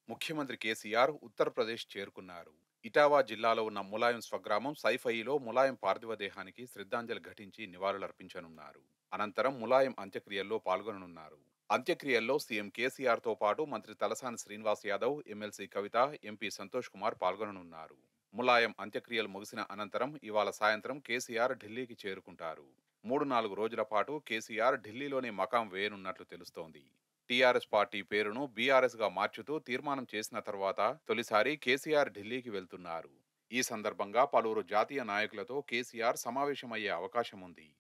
ముఖ్యమంత్రి కేసీఆర్ ఉత్తరప్రదేశ్ చేరుకున్నారు ఇటావా జిల్లాలో ఉన్న ములాయం స్వగ్రామం సైఫయిలో ములాయం పార్థివ దేహానికి శ్రద్ధాంజలి ఘటించి నివాళులర్పించనున్నారు అనంతరం ములాయం అంత్యక్రియల్లో పాల్గొననున్నారు అంత్యక్రియల్లో సీఎం కేసీఆర్ తో పాటు మంత్రి తలసాని శ్రీనివాస్ యాదవ్ ఎమ్మెల్సీ కవిత ఎంపీ సంతోష్ కుమార్ పాల్గొననున్నారు ములాయం అంత్యక్రియలు ముగిసిన అనంతరం ఇవాళ సాయంత్రం కేసీఆర్ ఢిల్లీకి చేరుకుంటారు మూడు నాలుగు రోజుల పాటు కేసీఆర్ ఢిల్లీలోనే మకాం వేయనున్నట్లు తెలుస్తోంది టీఆర్ఎస్ పార్టీ పేరును బీఆర్ఎస్ గా మార్చుతూ తీర్మానం చేసిన తర్వాత తొలిసారి కేసీఆర్ ఢిల్లీకి వెళ్తున్నారు ఈ సందర్భంగా పలువురు జాతీయ నాయకులతో కేసీఆర్ సమావేశమయ్యే అవకాశం ఉంది